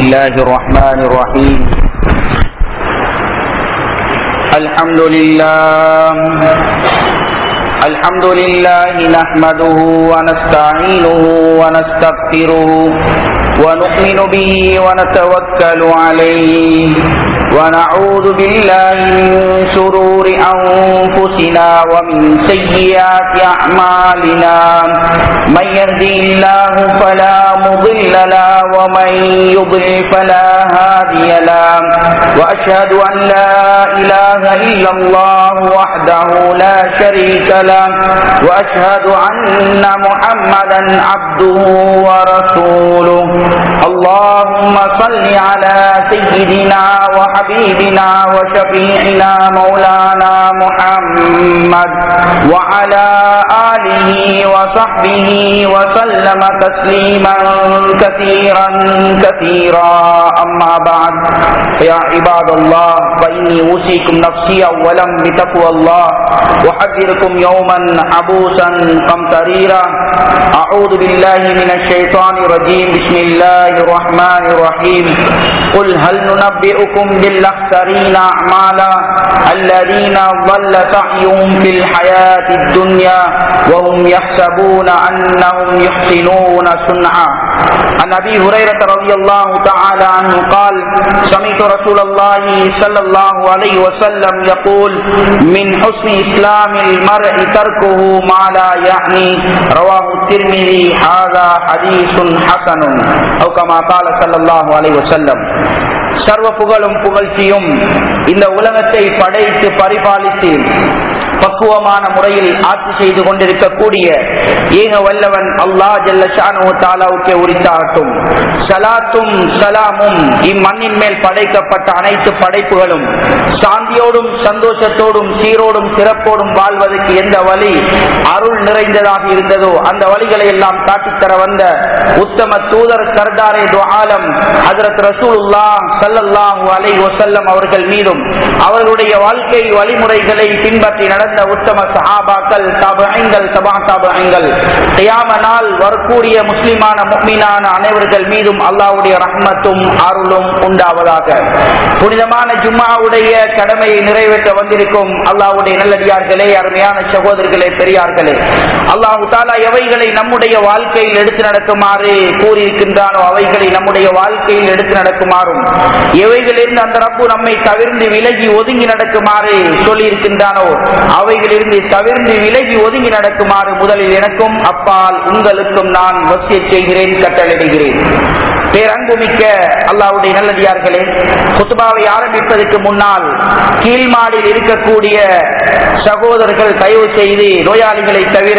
الله الرحمن الرحيم الحمد لله الحمد لله نحمده ونستعينه ونستغفره ونؤمن به ونتوكل عليه ونعوذ بالله من شرور أنفسنا ومن سيئات أعمالنا من يهدي الله فلا مضل له ومن يضلل فلا هادي له وأشهد أن لا إله إلا الله وحده لا شريك له وأشهد أن محمدا عبده ورسوله اللهم صل على سيدنا وحبيبنا وشفيعنا مولانا محمد وعلى آله وصحبه وسلم تسليما كثيرا كثيرا أما بعد يا عباد الله فإني أوصيكم نفسي أولا بتقوى الله وحذركم يوما عبوسا قمطريرا أعوذ بالله من الشيطان الرجيم بسم الله الرحمن الرحيم قل هل ننبئكم بالأخسرين أعمالا الذين ضل سعيهم في الحياة الدنيا وهم يحسبون أنهم يحسنون صنعا عن أبي هريرة رضي الله تعالى عنه قال سمعت رسول الله صلى الله عليه وسلم يقول من حسن إسلام المرء تركه ما لا يعني رواه الترمذي هذا حديث حسن أو كما قال صلى الله عليه وسلم சர்வ புகழும் புகழ்ச்சியும் இந்த உலகத்தை படைத்து பரிபாலித்து பக்குவமான முறையில் ஆட்சி செய்து கொண்டிருக்கக்கூடிய ஏக வல்லவன் அல்லா ஜல்லஷானு தாலாவுக்கே உரித்தாகட்டும் சலாத்தும் சலாமும் இம்மண்ணின் மேல் படைக்கப்பட்ட அனைத்து படைப்புகளும் சாந்தியோடும் சந்தோஷத்தோடும் சீரோடும் சிறப்போடும் வாழ்வதற்கு எந்த வழி அருள் நிறைந்ததாக இருந்ததோ அந்த வழிகளை எல்லாம் காட்டித்தர வந்த உத்தம தூதர் சர்தாரே துஆலம் ஹதரத் ரசூலுல்லா சல்லல்லாஹு அலை வசல்லம் அவர்கள் மீதும் அவர்களுடைய வாழ்க்கை வழிமுறைகளை பின்பற்றி நடந்த உத்தம சஹாபாக்கள் தபங்கள் சபா தபங்கள் கியாம நாள் வரக்கூடிய முஸ்லிமான முக்மீனான அனைவர்கள் மீதும் அல்லாவுடைய ரஹ்மத்தும் அருளும் உண்டாவதாக புனிதமான ஜும்மாவுடைய கடமையை நிறைவேற்ற வந்திருக்கும் அல்லாவுடைய நல்லடியார்களே அருமையான சகோதரர்களே பெரியார்களே அல்லாஹு தாலா எவைகளை நம்முடைய வாழ்க்கையில் எடுத்து நடக்குமாறு கூறியிருக்கின்றானோ அவைகளை நம்முடைய வாழ்க்கையில் எடுத்து நடக்குமாறும் எவைகளிலிருந்து அந்த ரப்பு நம்மை தவிர்ந்து விலகி ஒதுங்கி நடக்குமாறு சொல்லியிருக்கின்றானோ அவைகளிலிருந்து தவிர்ந்து விலகி ஒதுங்கி நடக்குமாறு முதலில் எனக்கும் அப்பால் உங்களுக்கும் நான் வசிய செய்கிறேன் கட்டளையிடுகிறேன் பேரன்புமிக்க அல்லாவுடைய நல்லடியார்களே குத்துபாவை ஆரம்பிப்பதற்கு முன்னால் கீழ்மாடியில் இருக்கக்கூடிய சகோதரர்கள் தயவு செய்து நோயாளிகளை தவிர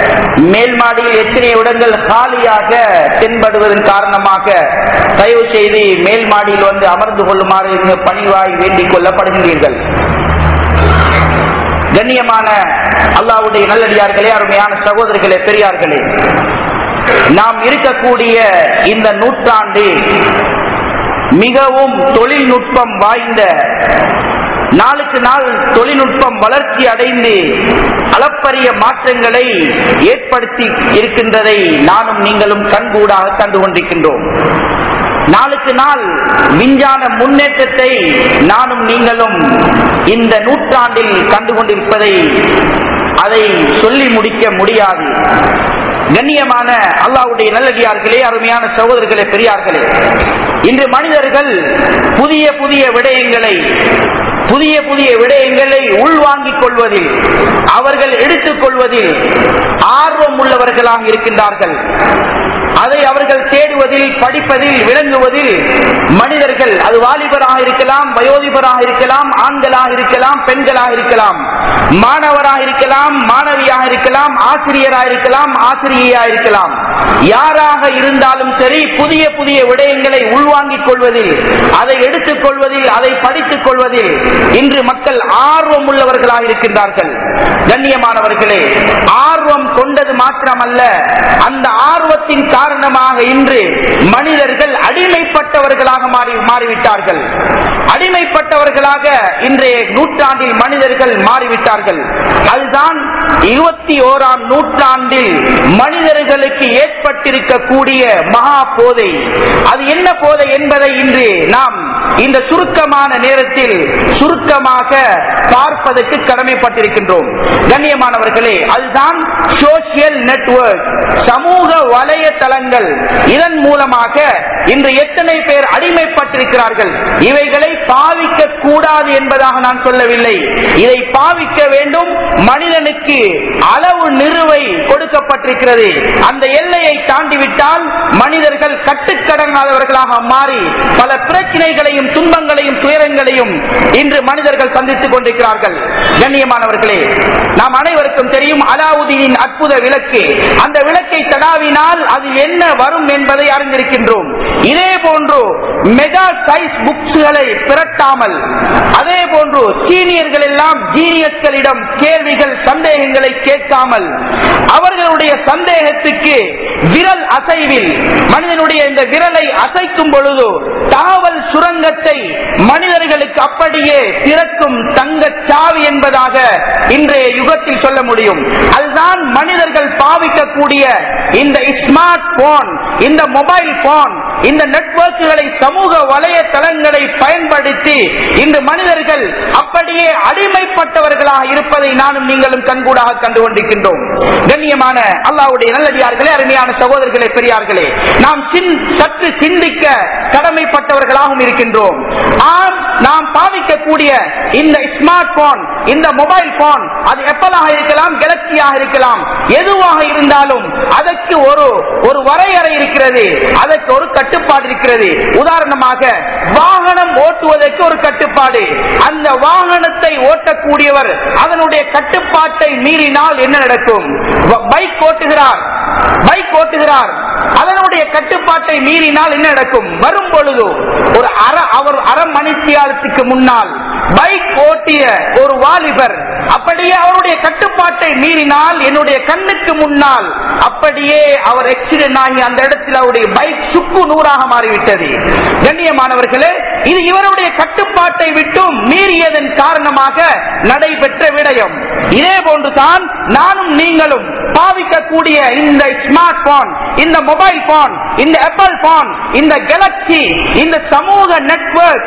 மேல் மாடியில் எத்தனை இடங்கள் காலியாக தென்படுவதன் காரணமாக தயவு செய்து மேல் மாடியில் வந்து அமர்ந்து கொள்ளுமாறு பணிவாய் வேண்டிக் கொள்ளப்படுகின்றீர்கள் கண்ணியமான அல்லாவுடைய நல்லடியார்களே அருமையான சகோதரர்களே பெரியார்களே நாம் இருக்கக்கூடிய இந்த நூற்றாண்டு மிகவும் தொழில்நுட்பம் வாய்ந்த நாளுக்கு நாள் தொழில்நுட்பம் வளர்ச்சி அடைந்து அளப்பரிய மாற்றங்களை ஏற்படுத்தி இருக்கின்றதை நானும் நீங்களும் கண்கூடாக கண்டு கொண்டிருக்கின்றோம் நாளுக்கு நாள் விஞ்ஞான முன்னேற்றத்தை நானும் நீங்களும் இந்த நூற்றாண்டில் கண்டுகொண்டிருப்பதை அதை சொல்லி முடிக்க முடியாது கண்ணியமான அல்லாவுடைய நல்லடியார்களே அருமையான சகோதரர்களே பெரியார்களே இன்று மனிதர்கள் புதிய புதிய விடயங்களை புதிய புதிய விடயங்களை உள்வாங்கிக் கொள்வதில் அவர்கள் எடுத்துக் கொள்வதில் ஆர்வம் உள்ளவர்களாக இருக்கின்றார்கள் அதை அவர்கள் தேடுவதில் படிப்பதில் விளங்குவதில் மனிதர்கள் அது வாலிபராக இருக்கலாம் வயோதிபராக இருக்கலாம் ஆண்களாக இருக்கலாம் பெண்களாக இருக்கலாம் மாணவராக இருக்கலாம் மாணவியாக இருக்கலாம் ஆசிரியராக இருக்கலாம் ஆசிரியராக இருக்கலாம் யாராக இருந்தாலும் சரி புதிய புதிய விடயங்களை உள்வாங்கிக் கொள்வதில் அதை எடுத்துக் கொள்வதில் அதை படித்துக் கொள்வதில் இன்று மக்கள் ஆர்வம் உள்ளவர்களாக இருக்கின்றார்கள் கண்ணியமானவர்களே ஆர்வம் கொண்டது மாத்திரமல்ல அந்த ஆர்வத்தின் காரணமாக இன்று மனிதர்கள் அடிமைப்பட்ட அடிமைப்பட்டவர்களாக மாறி மாறிவிட்டார்கள் அடிமைப்பட்டவர்களாக இன்றைய நூற்றாண்டில் மனிதர்கள் மாறிவிட்டார்கள் அதுதான் இருபத்தி ஓராம் நூற்றாண்டில் மனிதர்களுக்கு ஏற்பட்டிருக்கக்கூடிய மகா போதை அது என்ன போதை என்பதை இன்று நாம் இந்த சுருக்கமான நேரத்தில் சுருக்கமாக பார்ப்பதற்கு கடமைப்பட்டிருக்கின்றோம் கண்ணியமானவர்களே அதுதான் சோசியல் நெட்வொர்க் சமூக வலையதளங்கள் இதன் மூலமாக இன்று எத்தனை பேர் அடிமைப்பட்டிருக்கிறார்கள் இவைகளை பாவிக்க கூடாது என்பதாக நான் சொல்லவில்லை இதை பாவிக்க வேண்டும் மனிதனுக்கு அளவு நிறுவை கொடுக்கப்பட்டிருக்கிறது அந்த எல்லையை தாண்டிவிட்டால் மனிதர்கள் கட்டுக்கடங்காதவர்களாக மாறி பல பிரச்சனைகளையும் துன்பங்களையும் துயரங்களையும் இன்று மனிதர்கள் சந்தித்துக் கொண்டிருக்கிறார்கள் கண்ணியமானவர்களே நாம் அனைவருக்கும் தெரியும் அலாவுதீனின் அற்புத விளக்கு அந்த விளக்கை தடாவினால் அது என்ன வரும் என்பதை அறிந்திருக்கின்றோம் இதே போன்று மெகா சைஸ் புக்ஸ்களை திரட்டாமல் அதே போன்று சீனியர்கள் எல்லாம் ஜீனியஸ்களிடம் கேள்விகள் சந்தேகங்களை கேட்காமல் அவர்களுடைய சந்தேகத்துக்கு விரல் அசைவில் மனிதனுடைய இந்த விரலை அசைக்கும் பொழுது தகவல் சுரங்கத்தை மனிதர்களுக்கு அப்படியே திறக்கும் தங்கச் சாவி என்பதாக இன்றைய யுகத்தில் சொல்ல முடியும் அதுதான் மனிதர்கள் பாவிக்கக்கூடிய இந்த ஸ்மார்ட் போன் இந்த மொபைல் போன் இந்த நெட்வொர்க்குகளை சமூக வலையதளங்களை பயன்படுத்தி இன்று மனிதர்கள் அப்படியே அடிமைப்பட்டவர்களாக இருப்பதை நானும் நீங்களும் கண்கூடாக கண்டு கொண்டிருக்கின்றோம் கண்ணியமான அல்லாவுடைய நல்லடியார்களே அருமையான சகோதரர்களே பெரியார்களே நாம் சின்- சற்று சிந்திக்க கடமைப்பட்டவர்களாகவும் இருக்கின்றோம் ஆம் நாம் பாவிக்கக்கூடிய இந்த ஸ்மார்ட் போன் இந்த மொபைல் போன் அது எப்பலாக இருக்கலாம் கெலக்சியாக இருக்கலாம் எதுவாக இருந்தாலும் அதற்கு ஒரு ஒரு வரையறை இருக்கிறது அதற்கு ஒரு கட்டுப்பாடு இருக்கிறது உதாரணமாக வாகனம் ஓட்டுவதற்கு ஒரு கட்டுப்பாடு அந்த வாகனத்தை ஓட்டக்கூடியவர் அதனுடைய கட்டுப்பாட்டை மீறினால் என்ன நடக்கும் வ- பைக் ஓட்டுகிறார் பைக் ஓட்டுகிறார் அதனுடைய கட்டுப்பாட்டை மீறினால் என்ன நடக்கும் வரும் பொழுது ஒரு அர அவர் அரை மணித்தியாலத்துக்கு முன்னால் பைக் ஓட்டிய ஒரு வாலிபர் அப்படியே அவருடைய கட்டுப்பாட்டை மீறினால் என்னுடைய கண்ணுக்கு முன்னால் அப்படியே அவர் எக்சிடென்ட் ஆகி அந்த இடத்தில் அவருடைய பைக் சுக்கு நூறாக மாறிவிட்டது கண்ணியமானவர்களே இது இவருடைய கட்டுப்பாட்டை விட்டும் மீறியதன் காரணமாக நடைபெற்ற விடயம் இதே போன்றுதான் நானும் நீங்களும் பாவிக்கக்கூடிய இந்த ஸ்மார்ட் போன் இந்த மொபைல் போன் இந்த ஆப்பிள் போன் இந்த கேலக்சி இந்த சமூக நெட்வொர்க்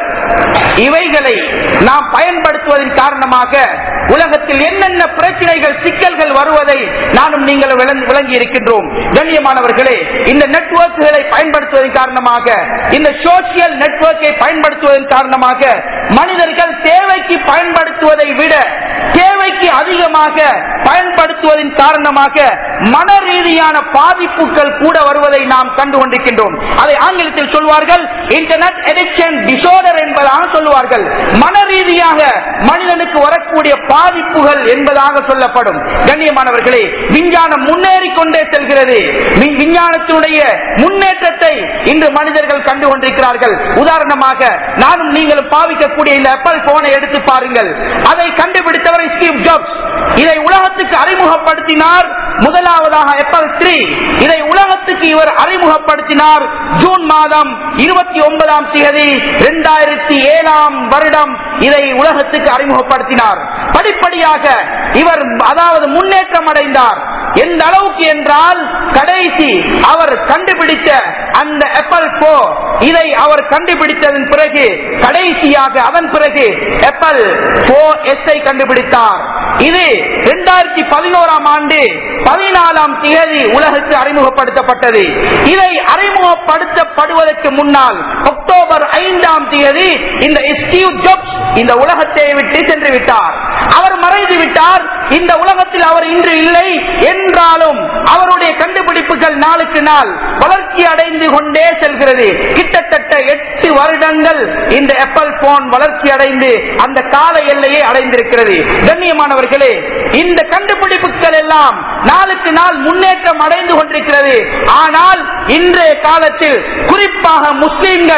இவைகளை நாம் பயன்படுத்துவதன் காரணமாக உலகத்தில் என்னென்ன பிரச்சனைகள் சிக்கல்கள் வருவதை நானும் நீங்களும் விளங்கி- விளங்கி இருக்கின்றோம் கண்ணியமானவர்களே இந்த நெட்வொர்க்குகளை பயன்படுத்துவதன் காரணமாக இந்த சோசியல் நெட்வொர்க்கை பயன்படுத்துவதன் காரணமாக மனிதர்கள் தேவைக்கு பயன்படுத்துவதை விட தேவைக்கு அதிகமாக பயன்படுத்துவதன் காரணமாக மன ரீதியான பாதிப்புகள் கூட வருவதை நாம் கண்டு கொண்டிருக்கின்றோம் அதை ஆங்கிலத்தில் சொல்வார்கள் இன்டர்நெட் எடிக்ஷன் டிசார்டர் என்பதாக சொல்லுவார்கள் மன ரீதியாக மனிதனுக்கு வரக்கூடிய பாதிப்புகள் என்பதாக சொல்லப்படும் கண்ணியமானவர்களே விஞ்ஞானம் முன்னேறி கொண்டே செல்கிறது வி- விஞ்ஞானத்தினுடைய முன்னேற்றத்தை இன்று மனிதர்கள் கண்டு கொண்டிருக்கிறார்கள் உதாரணமாக நானும் நீங்களும் பாவிக்கக்கூடிய இந்த ஆப்பிள் போனை எடுத்து பாருங்கள் அதை கண்டுபிடித்தவர் ஸ்டீவ் ஜாப்ஸ் இதை உலகத்துக்கு அறிமுகப்படுத்தினார் முதலாவதாக ஆப்பிள் த்ரீ இதை உலகத்துக்கு இவர் அறிமுகப்படுத்தினார் ஜூன் மாதம் இருபத்தி ஒன்பதாம் தேதி இரண்டாயிரத்தி ஏழாம் வருடம் இதை உலகத்துக்கு அறிமுகப்படுத்தினார் படிப்படியாக இவர் அதாவது முன்னேற்றம் அடைந்தார் எந்த அளவுக்கு என்றால் கடைசி அவர் கண்டுபிடித்த அந்த ஆப்பிள் போ இதை அவர் கண்டுபிடித்ததன் பிறகு கடைசியாக அதன் பிறகு ஆப்பிள் போ எஸ் ஐ கண்டுபிடித்தார் இது இரண்டாயிரத்தி பதினோராம் ஆண்டு பதினாலாம் தேதி உலகுக்கு அறிமுகப்படுத்தப்பட்டது இதை அறிமுகப்படுத்தப்படுவதற்கு முன்னால் அக்டோபர் ஐந்தாம் தேதி இந்த ஸ்டீவ் ஜாப்ஸ் இந்த உலகத்தை விட்டு சென்று விட்டார் அவர் மறைந்து விட்டார் இந்த உலகத்தில் அவர் இன்று இல்லை என்றாலும் அவருடைய கண்டுபிடிப்புகள் நாளுக்கு நாள் வளர்ச்சி அடைந்து கொண்டே செல்கிறது கிட்டத்தட்ட எட்டு வருடங்கள் இந்த ஆப்பிள் போன் வளர்ச்சி அடைந்து அந்த கால எல்லையை அடைந்திருக்கிறது கண்ணியமானவர்களே இந்த கண்டுபிடிப்புகள் எல்லாம் நாளுக்கு நாள் முன்னேற்றம் அடைந்து கொண்டிருக்கிறது ஆனால் இன்றைய காலத்தில் குறிப்பாக முஸ்லிம்கள்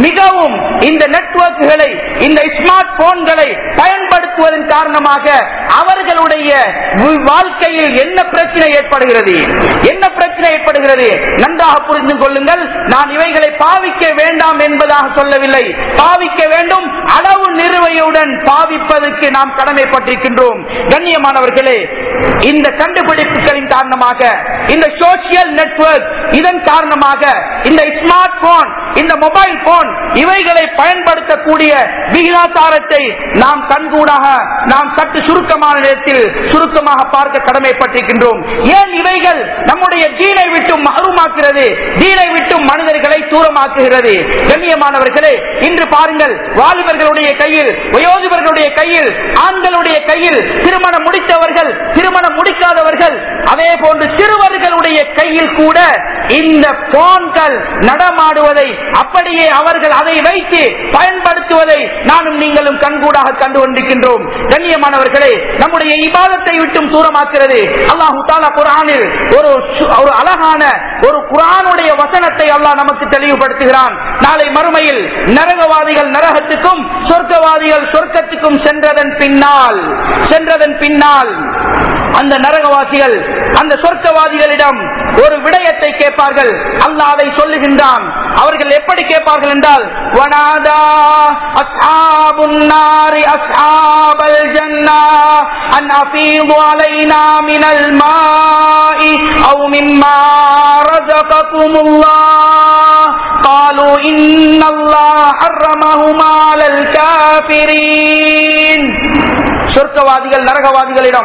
மிகவும் இந்த நெட்வொர்க்குகளை இந்த ஸ்மார்ட் போன்களை பயன்படுத்துவதன் காரணமாக அவர்களுடைய வி- வாழ்க்கையில் என்ன பிரச்சனை ஏற்படுகிறது என்ன பிரச்சனை ஏற்படுகிறது நன்றாக புரிந்து கொள்ளுங்கள் நான் இவைகளை பாவிக்க வேண்டாம் என்பதாக சொல்லவில்லை பாவிக்க வேண்டும் அளவு நிறுவையுடன் பாவிப்பதற்கு நாம் கடமைப்பட்டிருக்கின்றோம் கண்ணியமானவர்களே இந்த கண்டுபிடிப்புகளின் காரணமாக இந்த சோசியல் நெட்வொர்க் இதன் காரணமாக இந்த ஸ்மார்ட் போன் இந்த மொபைல் போன் இவைகளை பயன்படுத்தக்கூடிய விகிதாசாரத்தை நாம் கண்கூடாக நாம் சற்று சுருக்கமான நேரத்தில் சுருக்கமாக பார்க்க கடமைப்பட்டிருக்கின்றோம் ஏன் இவைகள் நம்முடைய தீனை விட்டு மகருமாக்குகிறது தீனை விட்டு மனிதர்களை தூரமாக்குகிறது கண்ணியமானவர்களே இன்று பாருங்கள் வாலிபர்களுடைய கையில் வயோதிபர்களுடைய கையில் ஆண்களுடைய கையில் திருமணம் முடித்தவர்கள் திருமணம் முடிக்காதவர்கள் அதே போன்று சிறுவர்களுடைய கையில் கூட இந்த போன்கள் நடமாடுவதை அப்படியே அவர்கள் அதை வைத்து பயன்படுத்துவதை நானும் நீங்களும் கண்கூடாக கண்டு கொண்டிருக்கின்றோம் கண்ணியமானவர்களே நம்முடைய இபாதத்தை விட்டும் தூரமாக்கிறது அல்லாஹு தாலா குரானில் ஒரு சு- ஒரு அழகான ஒரு குரானுடைய வசனத்தை அல்லாஹ் நமக்கு தெளிவுபடுத்துகிறான் நாளை மறுமையில் நரகவாதிகள் நரகத்துக்கும் சொர்க்கவாதிகள் சொர்க்கத்துக்கும் சென்றதன் பின்னால் சென்றதன் பின்னால் அந்த நரகவாசிகள் அந்த சொர்க்கவாதிகளிடம் ஒரு விடயத்தை கேட்பார்கள் அல்லாஹ் அதை சொல்லுகின்றான் அவர்கள் எப்படி கேட்பார்கள் என்றால் வனாதா அஸ்ஹாபுன் நாரி அஸ்ஹாபல் ஜன்னா அன் அஃபீது அலைனா மினல் மாஇ அவு மிம்மா ரஸககுமுல்லாஹ் قالوا إن الله حرمهما على الكافرين சொர்க்கவாதிகள் நரகவாதிகளிடம்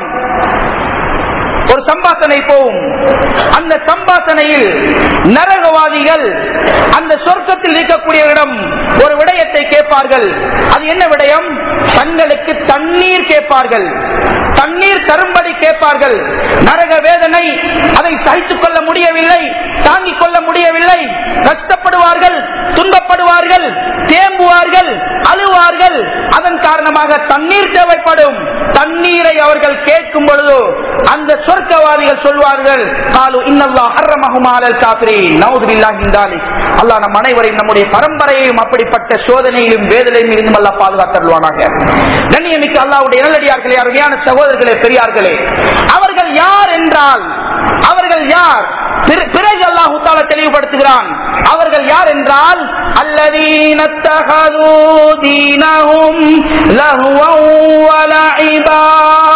ஒரு சம்பாசனை போகும் அந்த சம்பாசனையில் நரகவாதிகள் அந்த சொர்க்கத்தில் இருக்கக்கூடியவரிடம் ஒரு விடயத்தை கேட்பார்கள் அது என்ன விடயம் தங்களுக்கு தண்ணீர் கேட்பார்கள் தண்ணீர் தரும்படி கேட்பார்கள் நரக வேதனை அதை சகித்துக் கொள்ள முடியவில்லை தாங்கிக் கொள்ள முடியவில்லை கஷ்டப்படுவார்கள் துன்பப்படுவார்கள் தேம்புவார்கள் அழுவார்கள் அதன் காரணமாக தண்ணீர் தேவைப்படும் தண்ணீரை அவர்கள் கேட்கும் பொழுது அந்த சொர்க்கவாதிகள் சொல்வார்கள் காலு இன்னல்லா ஹர்ரமஹுமாலல் காபிரி நவுது பில்லாஹி இந்தாலி அல்லாஹ் நம் அனைவரையும் நம்முடைய பரம்பரையையும் அப்படிப்பட்ட சோதனையிலும் வேதனையும் இருந்தும் அல்லாஹ் பாதுகாத்தருவானாக கண்ணியமிக்க அல்லாஹ்வுடைய நல்லடியார்களே அருமையான சகோதரர்களே பெரியார்களே அவர்கள் யார் என்றால் அவர்கள் யார் பிற- பிறகு அல்லாஹு தாலா தெளிவுபடுத்துகிறான் அவர்கள் யார் என்றால் الذين اتخذوا دينهم لهوا ولعبا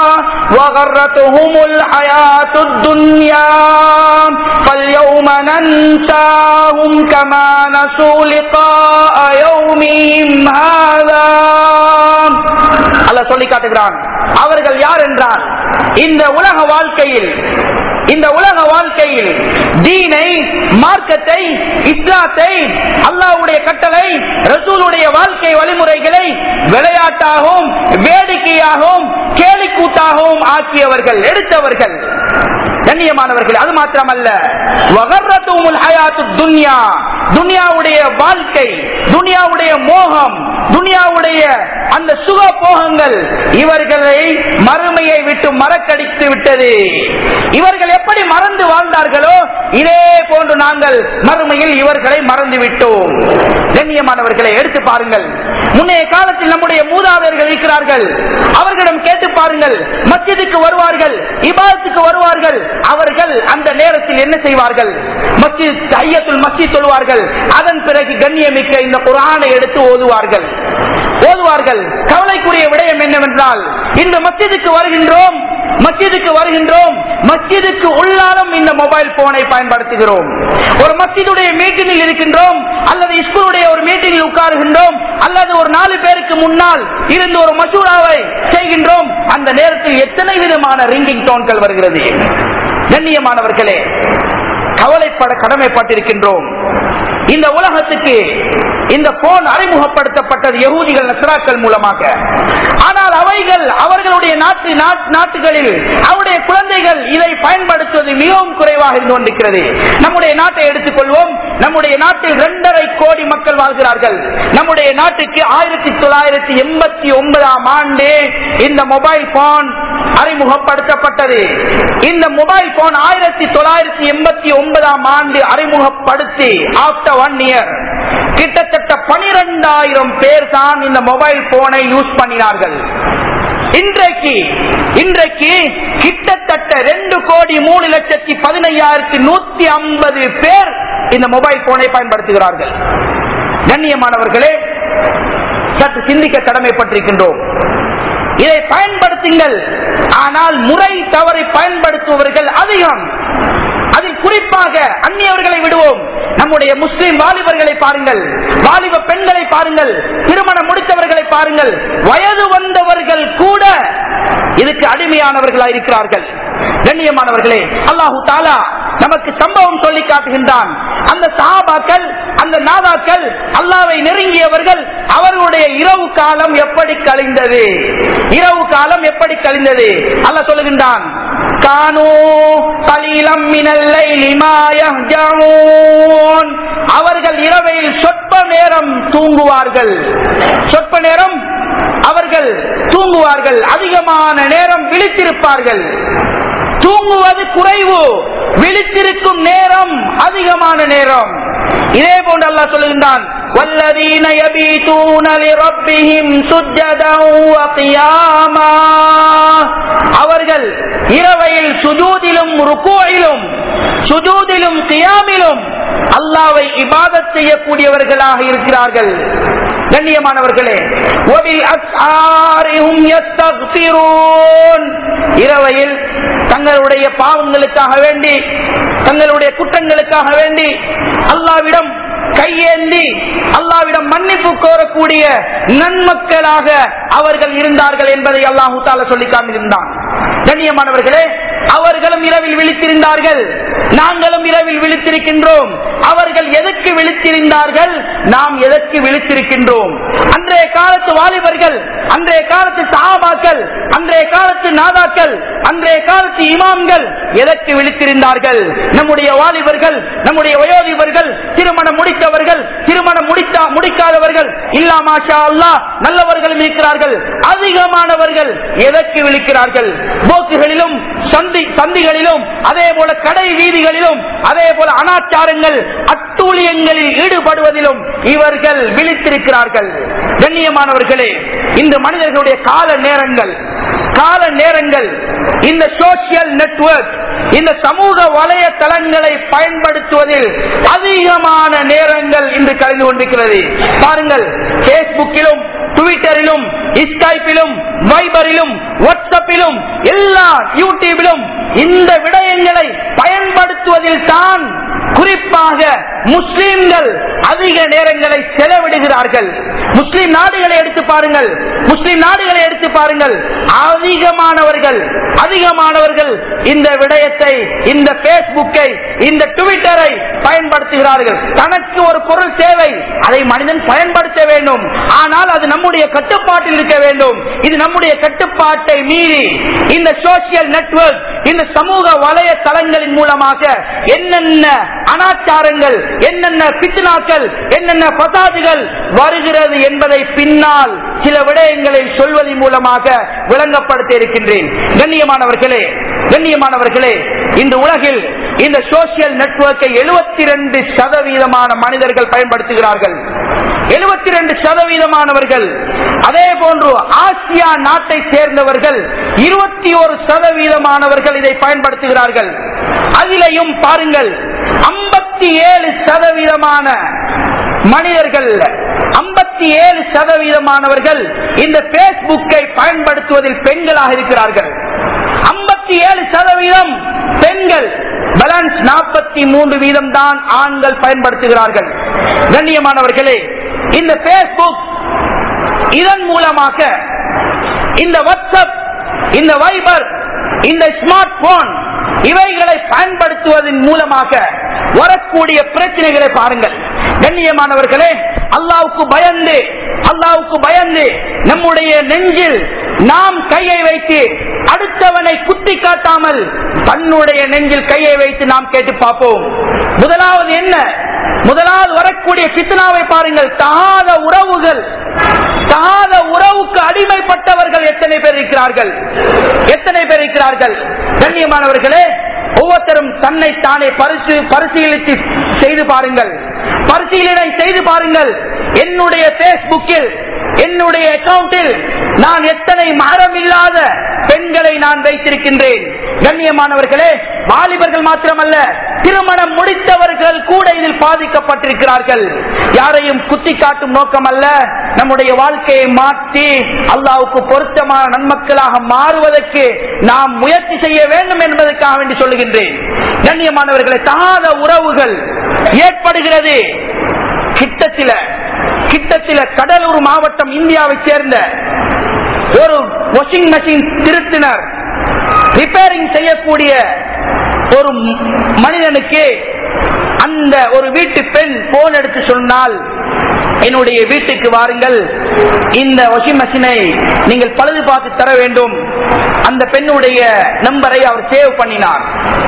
وغرتهم الحياة الدنيا فاليوم ننساهم كما نسوا لقاء يومهم هذا அல்லாஹ் சொல்லி காட்டுகிறான் அவர்கள் யார் என்றால் இந்த உலக வாழ்க்கையில் இந்த உலக வாழ்க்கையில் தீனை மார்க்கத்தை இஸ்லாத்தை அல்லாஹ்வுடைய கட்டளை ரசூலுடைய வாழ்க்கை வழிமுறைகளை விளையாட்டாகவும் வேடிக்கையாகவும் கேலிக்கூத்தாகவும் ஆக்கியவர்கள் எடுத்தவர்கள் கண்ணியமானவர்கள் அது மாத்திரமல்ல வகர்ரத்துமுல் ஹயாத்து துன்யா துன்யாவுடைய வாழ்க்கை துன்யாவுடைய மோகம் துன்யாவுடைய அந்த சுக போகங்கள் இவர்களை மறுமையை விட்டு மறக்கடித்து விட்டது இவர்கள் எப்படி மறந்து வாழ்ந்தார்களோ இதே போன்று நாங்கள் மறுமையில் இவர்களை மறந்து விட்டோம் கண்ணியமானவர்களை எடுத்து பாருங்கள் முன்னைய காலத்தில் நம்முடைய மூதாதையர்கள் இருக்கிறார்கள் அவர்களிடம் கேட்டு பாருங்கள் மஸ்ஜிதுக்கு வருவார்கள் இபாதத்துக்கு வருவார்கள் அவர்கள் அந்த நேரத்தில் என்ன செய்வார்கள் மஸ்ஜித் ஐயத்துல் மஸ்ஜித் சொல்வார்கள் அதன் பிறகு கண்ணியமிக்க இந்த குரானை எடுத்து ஓதுவார்கள் ஓதுவார்கள் கவலைக்குரிய விடயம் என்னவென்றால் இந்த மஸ்ஜிதுக்கு வருகின்றோம் மஸ்ஜிதுக்கு வருகின்றோம் மஸ்ஜிதுக்கு உள்ளாலும் இந்த மொபைல் போனை பயன்படுத்துகிறோம் ஒரு மஸ்ஜிதுடைய மீட்டிங்கில் இருக்கின்றோம் அல்லது ஸ்கூலுடைய ஒரு மீட்டிங்கில் உட்காருகின்றோம் அல்லது ஒரு நாலு பேருக்கு முன்னால் இருந்து ஒரு மசூராவை செய்கின்றோம் அந்த நேரத்தில் எத்தனை விதமான ரிங்கிங் டோன்கள் வருகிறது கண்ணியமானவர்களே கவலைப்பட கடமைப்பட்டிருக்கின்றோம் இந்த உலகத்துக்கு இந்த போன் அறிமுகப்படுத்தப்பட்டது யகூதிகள் நஸ்ராக்கள் மூலமாக ஆனால் அவைகள் அவர்களுடைய நாட்டு நாட்- நாட்டுகளில் அவருடைய குழந்தைகள் இதை பயன்படுத்துவது மிகவும் குறைவாக இருந்து கொண்டிருக்கிறது நம்முடைய நாட்டை எடுத்துக்கொள்வோம் நம்முடைய நாட்டில் இரண்டரை கோடி மக்கள் வாழ்கிறார்கள் நம்முடைய நாட்டுக்கு ஆயிரத்தி தொள்ளாயிரத்தி எண்பத்தி ஒன்பதாம் ஆண்டு இந்த மொபைல் போன் அறிமுகப்படுத்தப்பட்டது இந்த மொபைல் போன் ஆயிரத்தி தொள்ளாயிரத்தி எண்பத்தி ஒன்பதாம் ஆண்டு அறிமுகப்படுத்தி ஆஃப்டர் ஒன் இயர் கிட்டத்தட்ட பனிரெண்டாயிரம் பேர் தான் இந்த மொபைல் போனை யூஸ் பண்ணினார்கள் இன்றைக்கு இன்றைக்கு கிட்டத்தட்ட ரெண்டு கோடி மூணு லட்சத்தி பதினையாயிரத்தி நூத்தி ஐம்பது பேர் இந்த மொபைல் போனை பயன்படுத்துகிறார்கள் கண்ணியமானவர்களே சற்று சிந்திக்க கடமைப்பட்டிருக்கின்றோம் இதை பயன்படுத்துங்கள் ஆனால் முறை தவறை பயன்படுத்துபவர்கள் அதிகம் அதில் குறிப்பாக அந்நியவர்களை விடுவோம் நம்முடைய முஸ்லிம் வாலிபர்களை பாருங்கள் வாலிப பெண்களை பாருங்கள் திருமணம் முடித்தவர்களை பாருங்கள் வயது வந்தவர்கள் கூட இதுக்கு அடிமையானவர்களாக இருக்கிறார்கள் கண்ணியமானவர்களே அல்லாஹு தாலா நமக்கு சம்பவம் சொல்லி காட்டுகின்றான் அந்த சஹாபாக்கள் அந்த நாதாக்கள் அல்லாவை நெருங்கியவர்கள் அவர்களுடைய இரவு காலம் எப்படி கழிந்தது இரவு காலம் எப்படி கழிந்தது அல்லாஹ் சொல்லுகின்றான் கானோ கலீலம் மினல்லை லிமாயஹ்ஜஊன் அவர்கள் இரவையில் சொற்ப நேரம் தூங்குவார்கள் சொற்ப நேரம் அவர்கள் தூங்குவார்கள் அதிகமான நேரம் விழித்திருப்பார்கள் தூங்குவது குறைவு விழித்திருக்கும் நேரம் அதிகமான நேரம் இதே போன்று அல்லாஹ் சொல்லுகின்றான் والذين يبيتون لربهم سجدا وقياما அவர்கள் இரவையில் சுஜூதிலும் ருக்குவிலும் சுஜூதிலும் கியாமிலும் அல்லாவை இபாதத் செய்யக்கூடியவர்களாக இருக்கிறார்கள் கண்ணியமானவர்களே ஒபில் அஸ்ஆரிஹும் யஸ்தக்ஃபிரூன் இரவையில் தங்களுடைய பாவங்களுக்காக வேண்டி தங்களுடைய குற்றங்களுக்காக வேண்டி அல்லாவிடம் கையேந்தி அல்லாவிடம் மன்னிப்பு கோரக்கூடிய நன்மக்களாக அவர்கள் இருந்தார்கள் என்பதை அல்லாஹு தால சொல்லி காண்கின்றான் கண்ணியமானவர்களே அவர்களும் இரவில் விழித்திருந்தார்கள் நாங்களும் இரவில் விழித்திருக்கின்றோம் அவர்கள் எதற்கு விழித்திருந்தார்கள் நாம் எதற்கு விழித்திருக்கின்றோம் அன்றைய காலத்து வாலிபர்கள் அன்றைய காலத்து சஹாபாக்கள் அன்றைய காலத்து நாதாக்கள் அன்றைய காலத்து இமாம்கள் எதற்கு விழித்திருந்தார்கள் நம்முடைய வாலிபர்கள் நம்முடைய வயோதிபர்கள் திருமணம் முடித்தவர்கள் திருமணம் முடித்தா முடிக்காதவர்கள் இல்லா மாஷா அல்லா நல்லவர்களும் இருக்கிறார்கள் அதிகமானவர்கள் எதற்கு விழிக்கிறார்கள் போக்குகளிலும் சந்தி சந்திகளிலும் அதே போல கடை வீதிகளிலும் அதே போல அனாச்சாரங்கள் அட்டூழியங்களில் ஈடுபடுவதிலும் இவர்கள் விழித்திருக்கிறார்கள் கண்ணியமானவர்களே இந்த மனிதர்களுடைய கால நேரங்கள் கால நேரங்கள் இந்த சோசியல் நெட்வொர்க் இந்த சமூக வலையதளங்களை பயன்படுத்துவதில் அதிகமான நேரங்கள் இன்று கலந்து கொண்டிருக்கிறது பாருங்கள் பேஸ்புக்கிலும் ட்விட்டரிலும் ஸ்கைப்பிலும் வைபரிலும் வாட்ஸ்அப்பிலும் எல்லா யூடியூபிலும் இந்த விடயங்களை பயன்படுத்துவதில் தான் குறிப்பாக முஸ்லிம்கள் அதிக நேரங்களை செலவிடுகிறார்கள் முஸ்லிம் நாடுகளை எடுத்து பாருங்கள் முஸ்லிம் நாடுகளை எடுத்து பாருங்கள் அதிகமானவர்கள் அதிகமானவர்கள் இந்த விடயத்தை இந்த பேஸ்புக்கை இந்த ட்விட்டரை பயன்படுத்துகிறார்கள் தனக்கு ஒரு பொருள் தேவை அதை மனிதன் பயன்படுத்த வேண்டும் ஆனால் அது நம்முடைய கட்டுப்பாட்டில் இருக்க வேண்டும் இது நம்முடைய கட்டுப்பாட்டை மீறி இந்த சோசியல் நெட்வொர்க் இந்த சமூக வலையதளங்களின் மூலமாக என்னென்ன அனாச்சாரங்கள் என்னென்ன பித்னாக்கள் என்னென்ன பசாதுகள் வருகிறது என்பதை பின்னால் சில விடயங்களை சொல்வதன் மூலமாக விளங்கப்படுத்த இருக்கின்றேன் கண்ணியமானவர்களே கண்ணியமானவர்களே இந்த உலகில் இந்த சோசியல் நெட்வொர்க்கை எழுபத்தி ரெண்டு சதவீதமான மனிதர்கள் பயன்படுத்துகிறார்கள் எழுபத்தி ரெண்டு சதவீதமானவர்கள் அதே போன்று ஆசியா நாட்டை சேர்ந்தவர்கள் இருபத்தி ஒரு சதவீதமானவர்கள் இதை பயன்படுத்துகிறார்கள் அதிலையும் பாருங்கள் ஐம்பத்தி ஏழு சதவீதமான மனிதர்கள் ஐம்பத்தி ஏழு சதவீதமானவர்கள் இந்த பேஸ்புக்கை பயன்படுத்துவதில் பெண்களாக இருக்கிறார்கள் ஐம்பத்தி ஏழு சதவீதம் பெண்கள் பேலன்ஸ் நாற்பத்தி மூன்று வீதம் தான் ஆண்கள் பயன்படுத்துகிறார்கள் கண்ணியமானவர்களே இந்த பேஸ்புக் இதன் மூலமாக இந்த வாட்ஸ்அப் இந்த வைபர் இந்த ஸ்மார்ட் போன் இவைகளை பயன்படுத்துவதன் மூலமாக வரக்கூடிய பிரச்சனைகளை பாருங்கள் கண்ணியமானவர்களே அல்லாவுக்கு பயந்து அல்லாவுக்கு பயந்து நம்முடைய நெஞ்சில் நாம் கையை வைத்து அடுத்தவனை குத்தி காட்டாமல் தன்னுடைய நெஞ்சில் கையை வைத்து நாம் கேட்டு பார்ப்போம் முதலாவது என்ன முதலாவது வரக்கூடிய வரக்கூடிய பித்னாவை பாருங்கள் தாத உறவுகள் தாத உறவுக்கு அடிமைப்பட்டவர்கள் எத்தனை பேர் இருக்கிறார்கள் எத்தனை பேர் இருக்கிறார்கள் கண்ணியமானவர்களே ஒவ்வொருத்தரும் தன்னை தானே பரிசு பரிசீலித்து செய்து பாருங்கள் பரிசீலனை செய்து பாருங்கள் என்னுடைய பேஸ்புக்கில் என்னுடைய அக்கவுண்டில் நான் எத்தனை மரம் இல்லாத பெண்களை நான் வைத்திருக்கின்றேன் கண்ணியமானவர்களே வாலிபர்கள் மாத்திரமல்ல திருமணம் முடித்தவர்கள் கூட இதில் பாதிக்கப்பட்டிருக்கிறார்கள் யாரையும் குத்தி காட்டும் நோக்கம் அல்ல நம்முடைய வாழ்க்கையை மாற்றி அல்லாவுக்கு பொருத்தமான நன்மக்களாக மாறுவதற்கு நாம் முயற்சி செய்ய வேண்டும் என்பதற்காக வேண்டி சொல்லுகின்றேன் கண்ணியமானவர்களை தாத உறவுகள் ஏற்படுகிறது கிட்டத்தில கிட்டத்தில கடலூர் மாவட்டம் இந்தியாவை சேர்ந்த ஒரு வாஷிங் மெஷின் திருத்தினர் ரிப்பேரிங் செய்யக்கூடிய ஒரு மனிதனுக்கு அந்த ஒரு வீட்டு பெண் போன் எடுத்து சொன்னால் என்னுடைய வீட்டுக்கு வாருங்கள் இந்த வாஷிங் மெஷினை நீங்கள் பழுது பார்த்து தர வேண்டும் அந்த பெண்ணுடைய நம்பரை அவர் சேவ் பண்ணினார்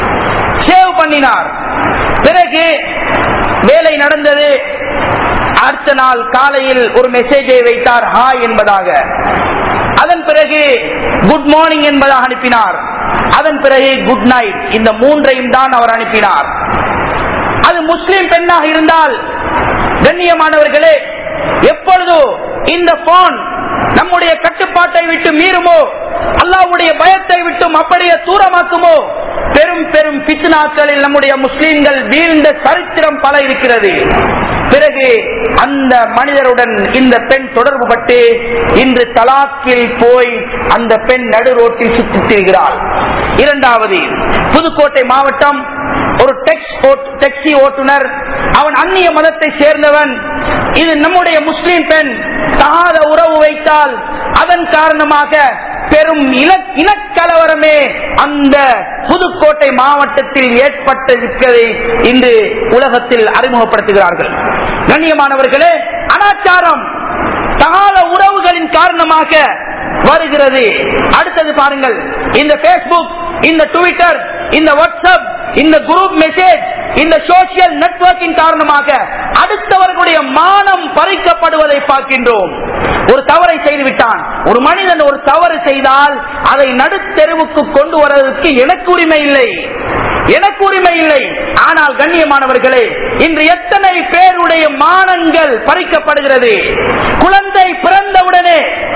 சேவ் பண்ணினார் பிறகு வேலை நடந்தது அடுத்த நாள் காலையில் ஒரு மெசேஜை வைத்தார் ஹாய் என்பதாக அதன் பிறகு குட் மார்னிங் என்பதாக அனுப்பினார் அதன் பிறகு குட் நைட் இந்த மூன்றையும் தான் அவர் அனுப்பினார் அது முஸ்லிம் பெண்ணாக இருந்தால் கண்ணியமானவர்களே எப்பொழுதோ இந்த போன் நம்முடைய கட்டுப்பாட்டை விட்டு மீறுமோ அல்லாவுடைய பயத்தை விட்டும் அப்படியே தூரமாக்குமோ பெரும் பெரும் பித்னாக்களில் நம்முடைய முஸ்லிம்கள் வீழ்ந்த சரித்திரம் பல இருக்கிறது பிறகு அந்த மனிதருடன் இந்த பெண் தொடர்பு பட்டு இன்று தலாக்கில் போய் அந்த பெண் நடு ரோட்டில் சுற்றித் திரிகிறாள் இரண்டாவது புதுக்கோட்டை மாவட்டம் ஒரு டாக்ஸி ஓட்டுநர் அவன் அந்நிய மதத்தை சேர்ந்தவன் இது நம்முடைய முஸ்லீம் பெண் தகாத உறவு வைத்தால் அதன் காரணமாக பெரும் இனக்கலவரமே அந்த புதுக்கோட்டை மாவட்டத்தில் ஏற்பட்டிருப்பதை இன்று உலகத்தில் அறிமுகப்படுத்துகிறார்கள் கண்ணியமானவர்களே அனாச்சாரம் தகாத உறவுகளின் காரணமாக வருகிறது அடுத்தது பாருங்கள் இந்த பேஸ்புக் இந்த ட்விட்டர் இந்த வாட்ஸ்அப் இந்த குரூப் மெசேஜ் இந்த சோசியல் நெட்வொர்க்கின் காரணமாக அடுத்தவர்களுடைய மானம் பறிக்கப்படுவதை பார்க்கின்றோம் ஒரு தவறை செய்துவிட்டான் ஒரு மனிதன் ஒரு தவறு செய்தால் அதை நடுத்தெருவுக்கு கொண்டு வருவதற்கு எனக்கு உரிமை இல்லை எனக்கு உரிமை இல்லை ஆனால் கண்ணியமானவர்களே இன்று எத்தனை பேருடைய மானங்கள் பறிக்கப்படுகிறது குழந்தை பிறந்தவுடனே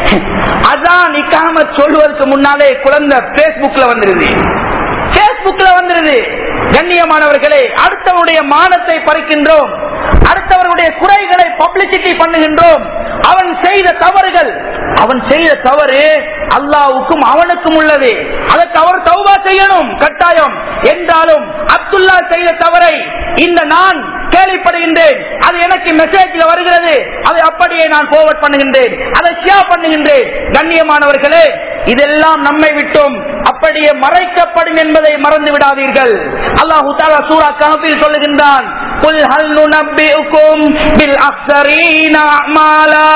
அதான் இக்காம சொல்வதற்கு முன்னாலே குழந்தை பேஸ்புக்ல வந்துருது பேஸ்புக்ல வந்துருது கண்ணியமானவர்களே அடுத்தவருடைய மானத்தை பறிக்கின்றோம் அடுத்தவர்களுடைய குறைகளை பப்ளிசிட்டி பண்ணுகின்றோம் அவன் செய்த தவறுகள் அவன் செய்த தவறு அல்லாவுக்கும் அவனுக்கும் உள்ளது அதற்கு அவர் தௌபா செய்யணும் கட்டாயம் என்றாலும் அப்துல்லா செய்த தவறை இந்த நான் கேள்விப்படுகின்றேன் அது எனக்கு மெசேஜ்ல வருகிறது அதை அப்படியே நான் போர்வர்ட் பண்ணுகின்றேன் அதை ஷேர் பண்ணுகின்றேன் கண்ணியமானவர்களே இதெல்லாம் நம்மை விட்டும் அப்படியே மறைக்கப்படும் என்பதை மறந்து விடாதீர்கள் அல்லாஹு தாலா சூரா கஹபில் சொல்லுகின்றான் قل هل ننبئكم بالأخسرين أعمالا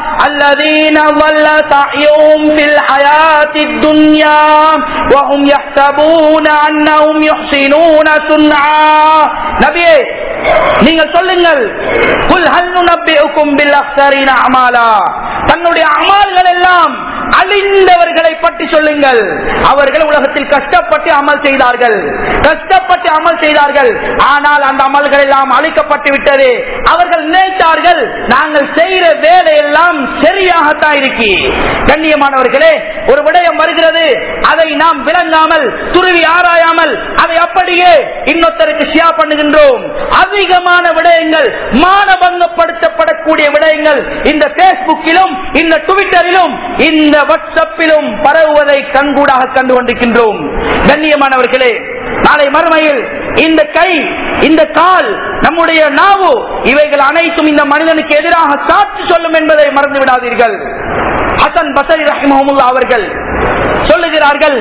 الذين ضل سعيهم في الحياة الدنيا وهم يحسبون أنهم يحسنون صنعا நபியே நீங்கள் சொல்லுங்கள் குல் ஹல் நுனப்பிஉக்கும் பில் அக்ஸரீன அமாலா தன்னுடைய அமால்கள் எல்லாம் அழிந்தவர்களை பற்றி சொல்லுங்கள் அவர்கள் உலகத்தில் கஷ்டப்பட்டு அமல் செய்தார்கள் கஷ்டப்பட்டு அமல் செய்தார்கள் ஆனால் அந்த அமல்கள் எல்லாம் அழிக்கப்பட்டு விட்டது அவர்கள் நினைத்தார்கள் நாங்கள் செய்கிற வேலை எல்லாம் சரியாகத்தான் இருக்கி கண்ணியமானவர்களே ஒரு விடயம் வருகிறது அதை நாம் விளங்காமல் துருவி ஆராயாமல் அதை அப்படியே இன்னொருத்தருக்கு ஷியா பண்ணுகின்றோம் அதிகமான விடயங்கள் மானபங்கப்படுத்தப்படக்கூடிய விடயங்கள் இந்த பேஸ்புக்கிலும் இந்த ட்விட்டரிலும் இந்த வாட்ஸ்அப்பிலும் பரவுவதை கண்கூடாக கண்டு கொண்டிருக்கின்றோம் கண்ணியமானவர்களே நாளை மறுமையில் இந்த கை இந்த கால் நம்முடைய நாவு இவைகள் அனைத்தும் இந்த மனிதனுக்கு எதிராக சாட்சி சொல்லும் என்பதை மறந்து விடாதீர்கள் ஹசன் பசரி ரஹிமஹமுல்லா அவர்கள் சொல்லுகிறார்கள்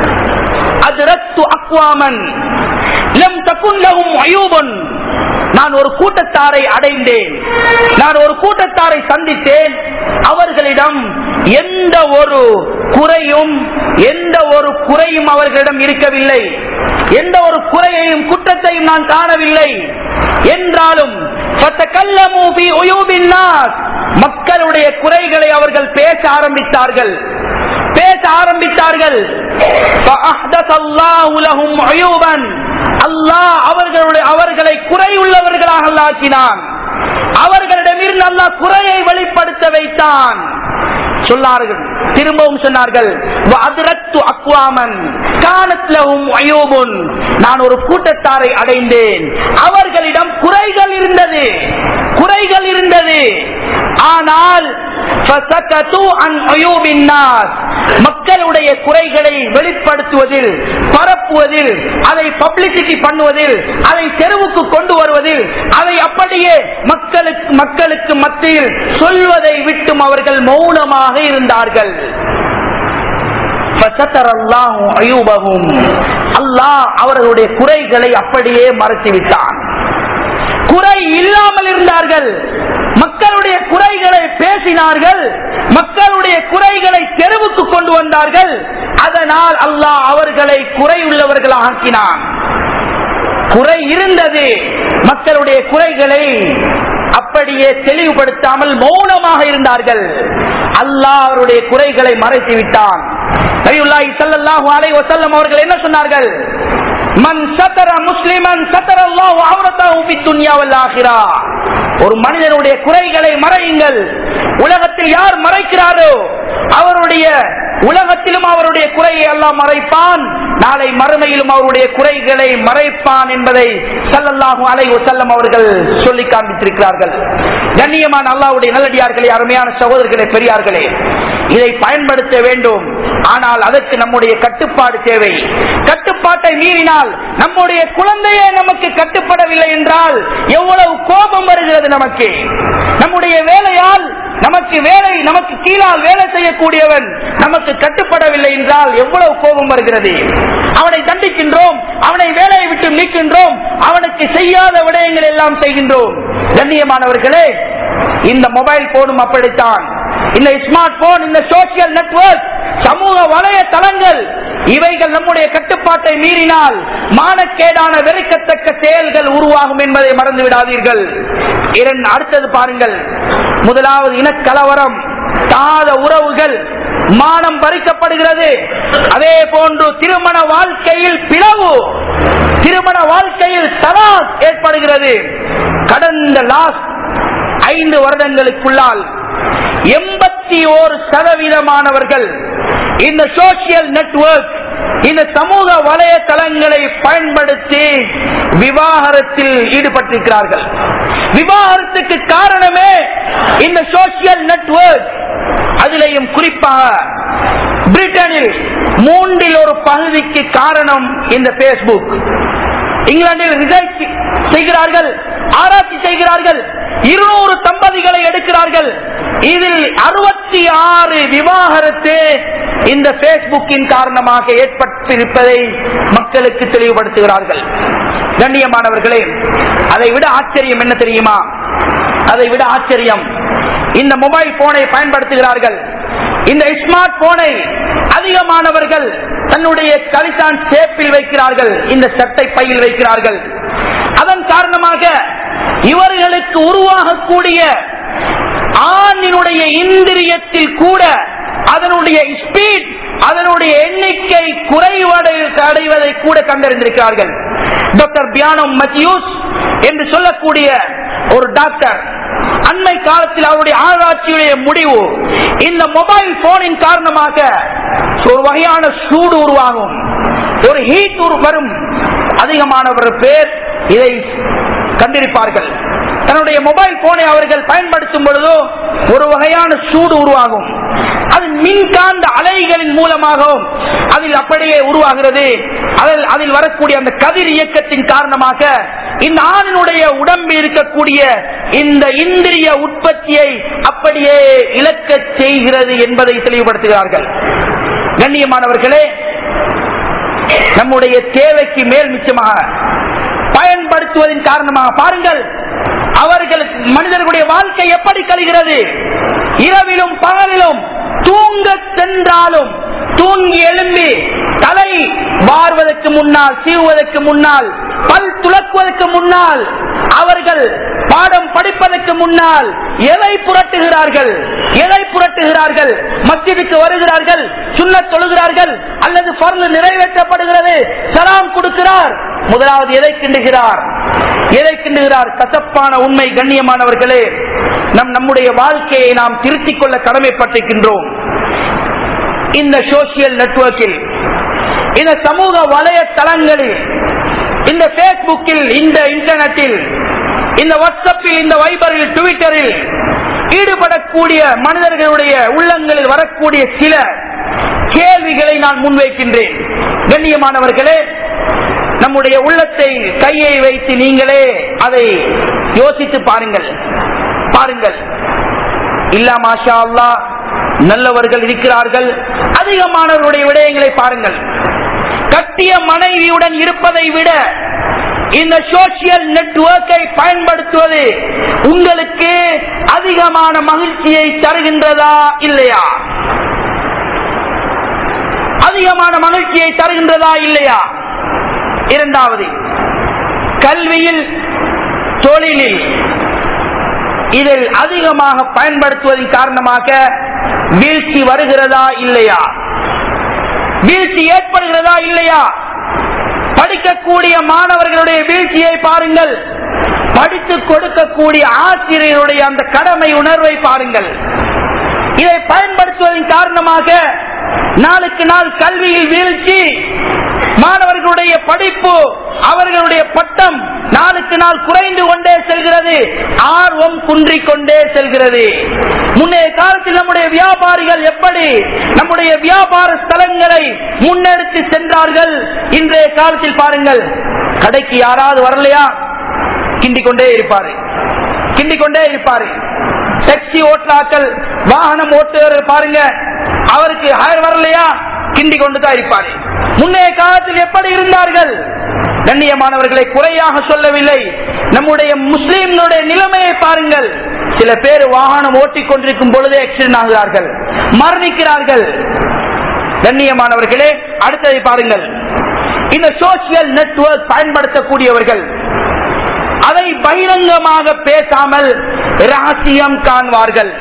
அது ரத்து அக்வாமன் லம் தக்குல்லகும் அயூபன் நான் ஒரு கூட்டத்தாரை அடைந்தேன் நான் ஒரு கூட்டத்தாரை சந்தித்தேன் அவர்களிடம் எந்த ஒரு குறையும் எந்த ஒரு குறையும் அவர்களிடம் இருக்கவில்லை எந்த ஒரு குறையையும் குற்றத்தையும் நான் காணவில்லை என்றாலும் وَتَكَلَّمُوا فِي عُيُوبِ النَّاسِ மக்களுடைய குறைகளை அவர்கள் பேச ஆரம்பித்தார்கள் பேச ஆரம்பித்தார்கள் فَأَحْدَثَ اللَّهُ لَهُمْ عُيُوبًا அல்லாஹ் அவர்களுடைய அவர்களை குறை உள்ளவர்களாக ஆக்கினான் அவர்களிடமிருந்து அல்லாஹ் குறையை வெளிப்படுத்த வைத்தான் சொன்னார்கள் திரும்பவும் சொன்னார்கள் "வஅத்ரக்து அக்வாமன் கானத் லஹும் அயூபுன்." நான் ஒரு கூட்டத்தாரை அடைந்தேன் அவர்களிடம் குறைகள் இருந்தது குறைகள் இருந்தது ஆனால் فَسَكَتُوا عَنْ عُيُوبِ النَّاسِ. மக்களுடைய குறைகளை வெளிப்படுத்துவதில் பரப்புவதில் அதை பப்ளிசிட்டி பண்ணுவதில் அதை தெருவுக்கு கொண்டு வருவதில் அதை அப்படியே மக்களுக்கு மக்களுக்கு மத்தியில் சொல்வதை விட்டும் அவர்கள் மௌனமாக இருந்தார்கள் فَسَتَرَ اللَّهُ عُيُوبَهُمْ. அல்லாஹ் அவர்களுடைய குறைகளை அப்படியே மறைத்து விட்டான் குறை இல்லாமல் இருந்தார்கள் மக்களுடைய குறைகளை பேசினார்கள் மக்களுடைய குறைகளை தெருவுக்கு கொண்டு வந்தார்கள் அதனால் அல்லாஹ் அவர்களை குறை உள்ளவர்களாக ஆக்கினான் குறை இருந்தது மக்களுடைய குறைகளை அப்படியே தெளிவுபடுத்தாமல் மௌனமாக இருந்தார்கள் அல்லாஹ் அவருடைய குறைகளை மறைத்து விட்டான் நபியுல்லாஹி ஸல்லல்லாஹு அலைஹி வஸல்லம் அவர்கள் என்ன சொன்னார்கள் மன் சதர முஸ்லிமன் சதர அல்லாஹு அவ்ரதஹு ஃபித் துன்யா வல் ஆখিরা ஒரு மனிதனுடைய குறைகளை மறையுங்கள் உலகத்தில் யார் மறைக்கிறாரோ அவருடைய உலகத்திலும் அவருடைய குறையை அல்லாஹ் மறைப்பான் நாளை மறுமையிலும் அவருடைய குறைகளை மறைப்பான் என்பதை ஸல்லல்லாஹு அலைஹி வஸல்லம் அவர்கள் சொல்லி காண்பித்திருக்கிறார்கள் கண்ணியமான அல்லாஹ்வுடைய நல்லடியார்களே அருமையான சகோதரர்களே பெரியார்களே இதை பயன்படுத்த வேண்டும் ஆனால் அதற்கு நம்முடைய கட்டுப்பாடு தேவை கட்டுப்பாட்டை மீறினால் நம்முடைய குழந்தையே நமக்கு கட்டுப்படவில்லை என்றால் எவ்வளவு கோபம் வருகிறது நமக்கு நம்முடைய வேலையால் நமக்கு வேலை நமக்கு கீழால் வேலை செய்யக்கூடியவன் நமக்கு கட்டுப்படவில்லை என்றால் எவ்வளவு கோபம் வருகிறது அவனை தண்டிக்கின்றோம் அவனை வேலையை விட்டு நீக்கின்றோம் அவனுக்கு செய்யாத விடயங்கள் எல்லாம் செய்கின்றோம் கண்ணியமானவர்களே இந்த மொபைல் போனும் அப்படித்தான் இந்த ஸ்மார்ட் போன் இந்த சோசியல் நெட்வொர்க் சமூக வலையதளங்கள் இவைகள் நம்முடைய கட்டுப்பாட்டை மீறினால் மானக்கேடான வெறுக்கத்தக்க செயல்கள் உருவாகும் என்பதை மறந்து விடாதீர்கள் இரண்டு அடுத்தது பாருங்கள் முதலாவது இனக்கலவரம் தாத உறவுகள் மானம் பறிக்கப்படுகிறது அதே போன்று திருமண வாழ்க்கையில் பிளவு திருமண வாழ்க்கையில் தலாஸ் ஏற்படுகிறது கடந்த லாஸ்ட் ஐந்து வருடங்களுக்குள்ளால் எண்பத்தி ஓரு சதவீதமானவர்கள் இந்த சோசியல் நெட்வொர்க் இந்த சமூக வலைத்தளங்களை பயன்படுத்தி விவாகரத்தில் ஈடுபட்டிருக்கிறார்கள் விவாகரத்துக்கு காரணமே இந்த சோசியல் நெட்வொர்க் அதிலேயும் குறிப்பாக பிரிட்டனில் மூன்றில் ஒரு பகுதிக்கு காரணம் இந்த பேஸ்புக் இங்கிலாந்தில் ரிசர்ச் செய்கிறார்கள் ஆராய்ச்சி செய்கிறார்கள் இருநூறு தம்பதிகளை எடுக்கிறார்கள் இதில் அறுபத்தி ஆறு விவாகரத்து இந்த பேஸ்புக்கின் காரணமாக ஏற்பட்டிருப்பதை மக்களுக்கு தெளிவுபடுத்துகிறார்கள் கண்ணியமானவர்களே அதை விட ஆச்சரியம் என்ன தெரியுமா அதை விட ஆச்சரியம் இந்த மொபைல் போனை பயன்படுத்துகிறார்கள் இந்த ஸ்மார்ட் போனை அதிகமானவர்கள் தன்னுடைய கலிசான் சேப்பில் வைக்கிறார்கள் இந்த சட்டை பையில் வைக்கிறார்கள் அதன் காரணமாக இவர்களுக்கு உருவாகக்கூடிய ஆணினுடைய இந்திரியத்தில் கூட அதனுடைய ஸ்பீட் அதனுடைய எண்ணிக்கை குறைவடை அடைவதை கூட கண்டறிந்திருக்கிறார்கள் டாக்டர் பியானம் மத்தியூஸ் என்று சொல்லக்கூடிய ஒரு டாக்டர் அண்மை காலத்தில் அவருடைய ஆராய்ச்சியுடைய முடிவு இந்த மொபைல் போனின் காரணமாக ஒரு வகையான சூடு உருவாகும் ஒரு ஹீட் வரும் அதிகமானவர் பேர் இதை கண்டிருப்பார்கள் தன்னுடைய மொபைல் போனை அவர்கள் பயன்படுத்தும் பொழுதோ ஒரு வகையான சூடு உருவாகும் அது மின்காந்த அலைகளின் மூலமாகவும் அதில் அப்படியே உருவாகிறது அதில் அதில் வரக்கூடிய அந்த கதிர் இயக்கத்தின் காரணமாக இந்த ஆணினுடைய உடம்பில் இருக்கக்கூடிய இந்த இந்திரிய உற்பத்தியை அப்படியே இழக்க செய்கிறது என்பதை தெளிவுபடுத்துகிறார்கள் கண்ணியமானவர்களே நம்முடைய தேவைக்கு மேல் மிச்சமாக பயன்படுத்துவதன் காரணமாக பாருங்கள் அவர்களுக்கு மனிதர்களுடைய வாழ்க்கை எப்படி கழிகிறது இரவிலும் பகலிலும் தூங்க சென்றாலும் தூங்கி எழும்பி தலை வார்வதற்கு முன்னால் சீவுவதற்கு முன்னால் பல் துளக்குவதற்கு முன்னால் அவர்கள் பாடம் படிப்பதற்கு படிப்பதற்கு முன்னால் எதை புரட்டுகிறார்கள் எதை புரட்டுகிறார்கள் மஸ்ஜிதுக்கு வருகிறார்கள் சுண்ணத் தொழுகிறார்கள் அல்லது பர்லு நிறைவேற்றப்படுகிறது சலாம் கொடுக்கிறார் முதலாவது எதை கிண்டுகிறார் எதை கிண்டுகிறார் கசப்பான உண்மை கண்ணியமானவர்களே நம் நம்முடைய வாழ்க்கையை நாம் திருத்திக் கொள்ள கடமைப்பட்டிருக்கின்றோம் இந்த சோசியல் நெட்வொர்க்கில் இந்த சமூக வலைத்தளங்களில் இந்த பேஸ்புக்கில் இந்த இன்டர்நெட்டில் இந்த வாட்ஸ்அப்பில் இந்த வைபரில் ட்விட்டரில் ஈடுபடக்கூடிய மனிதர்களுடைய உள்ளங்களில் வரக்கூடிய சில கேள்விகளை நான் முன்வைக்கின்றேன் கண்ணியமானவர்களே நம்முடைய உள்ளத்தை கையை வைத்து நீங்களே அதை யோசித்து பாருங்கள் பாருங்கள் இல்லா மாஷா அல்லா நல்லவர்கள் இருக்கிறார்கள் அதிகமானவருடைய விடயங்களை பாருங்கள் கட்டிய மனைவியுடன் இருப்பதை விட இந்த சோசியல் நெட்வொர்க்கை பயன்படுத்துவது உங்களுக்கு அதிகமான மகிழ்ச்சியை தருகின்றதா இல்லையா அதிகமான மகிழ்ச்சியை தருகின்றதா இல்லையா இரண்டாவது கல்வியில் தொழிலில் இதில் அதிகமாக பயன்படுத்துவதன் காரணமாக வீழ்ச்சி வருகிறதா இல்லையா வீழ்ச்சி ஏற்படுகிறதா இல்லையா படிக்கக்கூடிய மாணவர்களுடைய வீழ்ச்சியை பாருங்கள் படித்து கொடுக்கக்கூடிய ஆசிரியருடைய அந்த கடமை உணர்வை பாருங்கள் இதை பயன்படுத்துவதன் காரணமாக நாளுக்கு நாள் கல்வியில் வீழ்ச்சி மாணவர்களுடைய படிப்பு அவர்களுடைய பட்டம் நாளுக்கு நாள் குறைந்து கொண்டே செல்கிறது ஆர்வம் குன்றிக் கொண்டே செல்கிறது முன்னைய காலத்தில் நம்முடைய வியாபாரிகள் எப்படி நம்முடைய வியாபார ஸ்தலங்களை முன்னெடுத்து சென்றார்கள் இன்றைய காலத்தில் பாருங்கள் கடைக்கு யாராவது வரலையா கிண்டிக் கொண்டே இருப்பாரு கிண்டிக் கொண்டே இருப்பாரு டாக்ஸி ஓட்டுறாக்கள் வாகனம் ஓட்டுவர் பாருங்க அவருக்கு ஹயர் வரலையா கிண்டி கொண்டு தான் இருப்பாரு முன்னைய காலத்தில் எப்படி இருந்தார்கள் கண்ணியமானவர்களை குறையாக சொல்லவில்லை நம்முடைய முஸ்லீம்களுடைய நிலைமையை பாருங்கள் சில பேர் வாகனம் ஓட்டிக் கொண்டிருக்கும் பொழுதே ஆக்சிடென்ட் ஆகிறார்கள் மரணிக்கிறார்கள் கண்ணியமானவர்களே அடுத்ததை பாருங்கள் இந்த சோசியல் நெட்வொர்க் பயன்படுத்தக்கூடியவர்கள் அதை பகிரங்கமாக பேசாமல் ரகசியம் காண்பார்கள்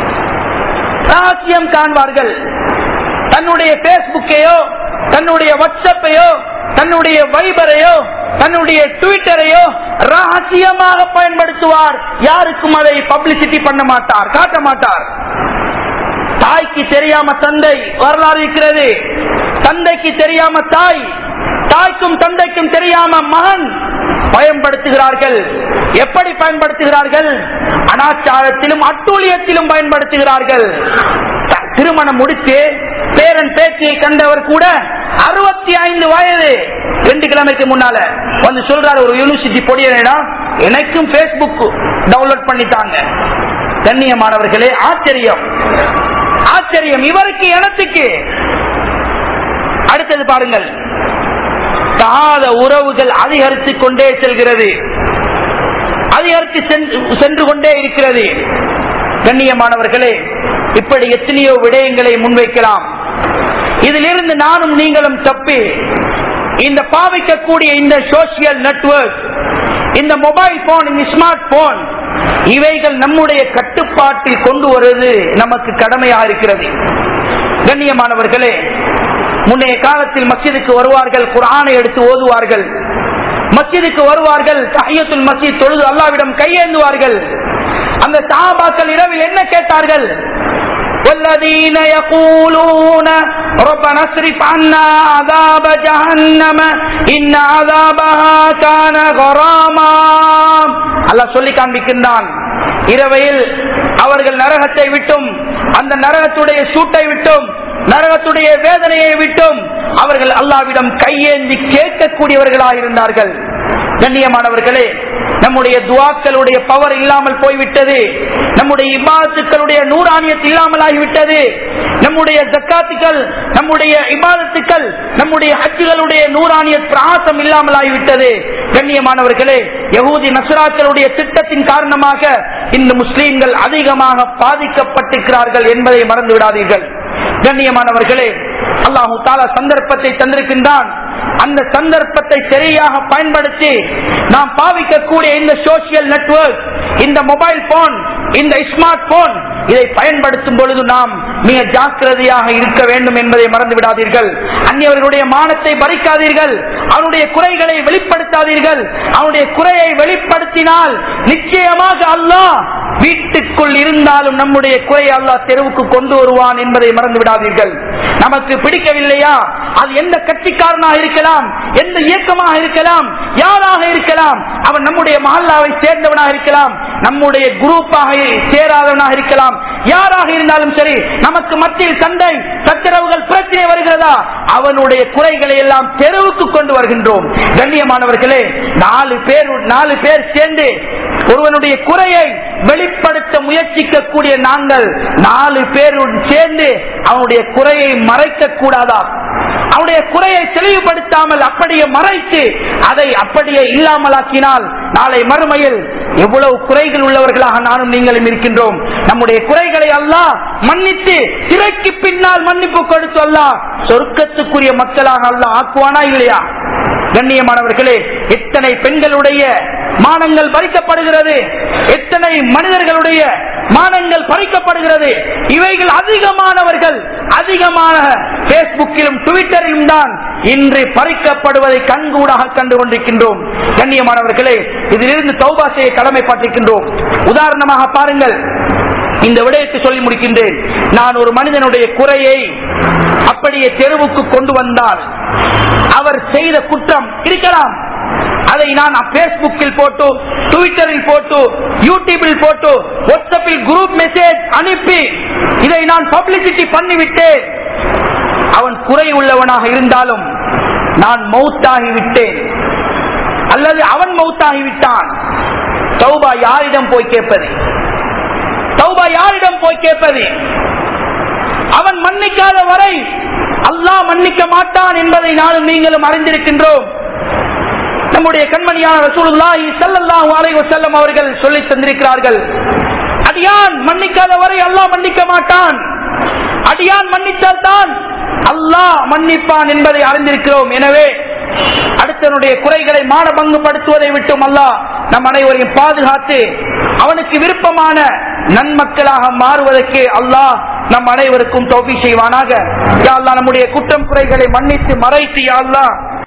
ரகசியம் காண்பார்கள் தன்னுடைய பேஸ்புக்கையோ தன்னுடைய வாட்ஸ்அப்பையோ தன்னுடைய வைபரையோ தன்னுடைய ட்விட்டரையோ ரகசியமாக பயன்படுத்துவார் யாருக்கும் அதை பப்ளிசிட்டி பண்ண மாட்டார் காட்ட மாட்டார் தாய்க்கு தெரியாம தந்தை வரலாறு இருக்கிறது தந்தைக்கு தெரியாம தாய் தாய்க்கும் தந்தைக்கும் தெரியாம மகன் பயன்படுத்துகிறார்கள் எப்படி பயன்படுத்துகிறார்கள் அனாச்சாரத்திலும் அட்டூழியத்திலும் பயன்படுத்துகிறார்கள் திருமணம் முடித்து பேரன் பேச்சியை கண்டவர் கூட அறுபத்தி ஐந்து வயது ரெண்டு கிழமைக்கு முன்னால வந்து சொல்றாரு ஒரு யூனிவர்சிட்டி பொடியனா எனக்கும் பேஸ்புக் டவுன்லோட் பண்ணிட்டாங்க கண்ணியமானவர்களே ஆச்சரியம் ஆச்சரியம் இவருக்கு எனத்துக்கு அடுத்தது பாருங்கள் தகாத உறவுகள் அதிகரித்துக் கொண்டே செல்கிறது அதிகரித்து சென்று கொண்டே இருக்கிறது கண்ணியமானவர்களே இப்படி எத்தனையோ விடயங்களை முன்வைக்கலாம் இதிலிருந்து நானும் நீங்களும் தப்பி இந்த பாவிக்கக்கூடிய இந்த சோசியல் நெட்வொர்க் இந்த மொபைல் போன் இந்த ஸ்மார்ட் போன் இவைகள் நம்முடைய கட்டுப்பாட்டில் கொண்டு வருவது நமக்கு கடமையா இருக்கிறது கண்ணியமானவர்களே முன்னைய காலத்தில் மஸ்ஜிதுக்கு வருவார்கள் குரானை எடுத்து ஓதுவார்கள் மஸ்ஜிதுக்கு வருவார்கள் தஹியத்துல் மஸ்ஜித் தொழுது அல்லாவிடம் கையேந்துவார்கள் அந்த சாபாக்கள் இரவில் என்ன கேட்டார்கள் والذين يقولون ربنا اصرف عنا عذاب جهنم إن عذابها كان غراما அல்லாஹ் சொல்லி காண்பிக்கின்றான் இரவையில் அவர்கள் நரகத்தை விட்டும் அந்த நரகத்துடைய சூட்டை விட்டும் நரகத்துடைய வேதனையை விட்டும் அவர்கள் அல்லாவிடம் கையேந்தி கேட்கக்கூடியவர்களாக இருந்தார்கள் கண்ணியமானவர்களே நம்முடைய துவாக்களுடைய பவர் இல்லாமல் போய்விட்டது நம்முடைய இபாதத்துக்களுடைய நூறானியத்து இல்லாமல் ஆகிவிட்டது நம்முடைய ஜக்காத்துக்கள் நம்முடைய இபாதத்துக்கள் நம்முடைய ஹஜ்ஜுகளுடைய நூறானிய பிராசம் இல்லாமல் ஆகிவிட்டது கண்ணியமானவர்களே யகூதி நசுராக்களுடைய திட்டத்தின் காரணமாக இந்த முஸ்லீம்கள் அதிகமாக பாதிக்கப்பட்டிருக்கிறார்கள் என்பதை மறந்து விடாதீர்கள் கண்ணியமானவர்களே அல்லாஹு தாலா சந்தர்ப்பத்தை தந்திருக்கின்றான் அந்த சந்தர்ப்பத்தை சரியாக பயன்படுத்தி நாம் பாவிக்கக்கூடிய இந்த சோசியல் நெட்வொர்க் இந்த மொபைல் போன் இந்த ஸ்மார்ட் போன் இதை பயன்படுத்தும் பொழுது நாம் மிக ஜாக்கிரதையாக இருக்க வேண்டும் என்பதை மறந்து விடாதீர்கள் அந்நியவர்களுடைய மானத்தை பறிக்காதீர்கள் அவனுடைய குறைகளை வெளிப்படுத்தாதீர்கள் அவனுடைய குறையை வெளிப்படுத்தினால் நிச்சயமாக அல்லாஹ் வீட்டுக்குள் இருந்தாலும் நம்முடைய குறையை அல்லாஹ் தெருவுக்கு கொண்டு வருவான் என்பதை மறந்து விடாதீர்கள் நமக்கு பிடிக்கவில்லையா அது எந்த கட்சிக்காரனாக இருக்கலாம் எந்த இயக்கமாக இருக்கலாம் யாராக இருக்கலாம் அவன் நம்முடைய மஹல்லாவை சேர்ந்தவனாக இருக்கலாம் நம்முடைய குரூப்பாக சேராதவனாக இருக்கலாம் யாராக இருந்தாலும் சரி நமக்கு மத்தியில் சண்டை சச்சரவுகள் பிரச்சனை வருகிறதா அவனுடைய குறைகளை எல்லாம் தெருவுக்கு கொண்டு வருகின்றோம் கண்ணியமானவர்களே நாலு பேர் நாலு பேர் சேர்ந்து ஒருவனுடைய குறையை வெளிப்படுத்த முயற்சிக்கக்கூடிய நாங்கள் நாலு பேர் சேர்ந்து அவனுடைய குறையை மறைக்க கூடாதா அவனுடைய குறையை தெளிவுபடுத்தாமல் அப்படியே மறைத்து அதை அப்படியே இல்லாமலாக்கினால் நாளை மறுமையில் எவ்வளவு குறைகள் உள்ளவர்களாக நானும் நீங்களும் இருக்கின்றோம் நம்முடைய குறைகளை அல்லாஹ் மன்னித்து திரைக்கு பின்னால் மன்னிப்பு கொடுத்து அல்லாஹ் சொர்க்கத்துக்குரிய மக்களாக அல்லாஹ் ஆக்குவானா இல்லையா கண்ணியமானவர்களே எத்தனை பெண்களுடைய மானங்கள் பறிக்கப்படுகிறது எத்தனை மனிதர்களுடைய மானங்கள் பறிக்கப்படுகிறது இவைகள் அதிகமானவர்கள் அதிகமான பேஸ்புக்கிலும் ட்விட்டரிலும் தான் இன்று பறிக்கப்படுவதை கண்கூடாக கண்டு கொண்டிருக்கின்றோம் கண்ணியமானவர்களே இதிலிருந்து தௌபா செய்ய கடமைப்பட்டிருக்கின்றோம் உதாரணமாக பாருங்கள் இந்த விடயத்தை சொல்லி முடிக்கின்றேன் நான் ஒரு மனிதனுடைய குறையை அப்படியே தெருவுக்கு கொண்டு வந்தால் அவர் செய்த குற்றம் இருக்கலாம் அதை நான் பேஸ்புக்கில் போட்டு ட்விட்டரில் போட்டு யூடியூபில் போட்டு வாட்ஸ்அப்பில் குரூப் மெசேஜ் அனுப்பி இதை நான் பப்ளிசிட்டி பண்ணிவிட்டேன் அவன் குறை உள்ளவனாக இருந்தாலும் நான் மௌத்தாகி விட்டேன் அல்லது அவன் மௌத்தாகி விட்டான் தௌபா யாரிடம் போய் கேட்பது தௌபா யாரிடம் போய் கேட்பது அவன் மன்னிக்காத வரை அல்லாஹ் மன்னிக்க மாட்டான் என்பதை நானும் நீங்களும் அறிந்திருக்கின்றோம் நம்முடைய கண்மணியான ரசூலுல்லாஹி ஸல்லல்லாஹு அலைஹி வஸல்லம் அவர்கள் சொல்லி தந்திருக்கிறார்கள் அடியான் மன்னிக்காத வரை அல்லாஹ் மன்னிக்க மாட்டான் அடியான் மன்னித்தால் தான் அல்லாஹ் மன்னிப்பான் என்பதை அறிந்திருக்கிறோம் எனவே அடுத்தனுடைய குறைகளை மானபங்குபடுத்துவதை விட்டும் அல்லாஹ் நம் அனைவரையும் பாதுகாத்து அவனுக்கு விருப்பமான நன்மக்களாக மாறுவதற்கு அல்லாஹ் நம் அனைவருக்கும் தோப்பி செய்வானாக யா அல்லாஹ் நம்முடைய குற்றம் குறைகளை மன்னித்து மறைத்து யா அல்லாஹ்